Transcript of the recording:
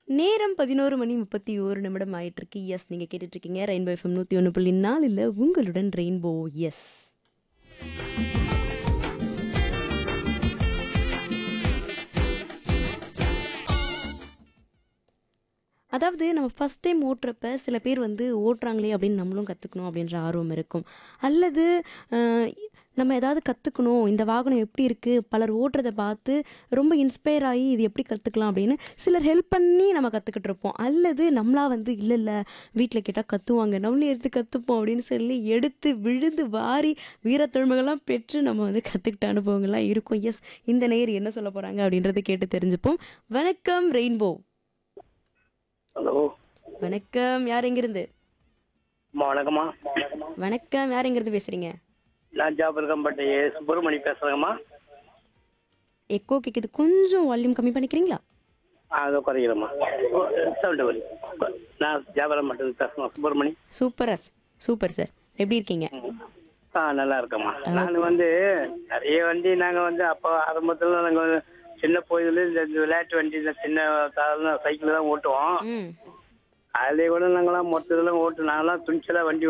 நேரம் பதினோரு மணி முப்பத்தி ஓரு நிமிடம் ஆயிட்டு இருக்கு எஸ் நீங்க கேட்டுட்டு இருக்கீங்க ரெயின்போ எஃப்எம் நூத்தி ஒன்று புள்ளி நாலுல உங்களுடன் ரெயின்போ எஸ் அதாவது நம்ம ஃபஸ்ட் டைம் ஓட்டுறப்ப சில பேர் வந்து ஓட்டுறாங்களே அப்படின்னு நம்மளும் கற்றுக்கணும் அப்படின்ற ஆர்வம் இருக்கும் அல்லது அஹ், நம்ம ஏதாவது கற்றுக்கணும் இந்த வாகனம் எப்படி இருக்குது பலர் ஓட்டுறதை பார்த்து ரொம்ப இன்ஸ்பயர் ஆகி இது எப்படி கற்றுக்கலாம் அப்படின்னு சிலர் ஹெல்ப் பண்ணி நம்ம கற்றுக்கிட்டு இருப்போம் அல்லது நம்மளா வந்து இல்லை இல்லை வீட்டில் கேட்டால் கற்றுவாங்க நம்மளே எடுத்து கற்றுப்போம் அப்படின்னு சொல்லி எடுத்து விழுந்து வாரி வீரத்தொழுமைகள்லாம் பெற்று நம்ம வந்து கற்றுக்கிட்ட அனுபவங்கள்லாம் இருக்கும் எஸ் இந்த நேர் என்ன சொல்ல போகிறாங்க அப்படின்றத கேட்டு தெரிஞ்சுப்போம் வணக்கம் ரெயின்போ ஹலோ வணக்கம் யார் எங்கிருந்து அம்மா வணக்கம்மா வணக்கம் யார் எங்கிருந்து பேசுறீங்க நான் ஜாபர்கம்பட்டி சுப்பிரமணி பேசுகிறேங்கம்மா எக்கோ கேக்குது கொஞ்சம் வால்யூம் கம்மி பண்ணிக்கிறீங்களா ஆ அதை குறைக்கிறேம்மா சவுண்டு வரி நான் ஜாபரம்பட்டி பேசுகிறேன் சுப்பிரமணி சூப்பரா சூப்பர் சார் எப்படி இருக்கீங்க ஆ நல்லா இருக்கேம்மா நான் வந்து நிறைய வண்டி நாங்கள் வந்து அப்போ ஆரம்பத்தில் நாங்கள் வந்து சின்ன போயதுல இந்த இந்த விளையாட்டு வண்டி இந்த சின்ன சாதாரண சைக்கிள் தான் ஓட்டுவோம் ம் அதுலேயே கூட நாங்களாம் மொத்தத்தில் ஓட்டு நாங்களாம் துணிச்சலாக வண்டி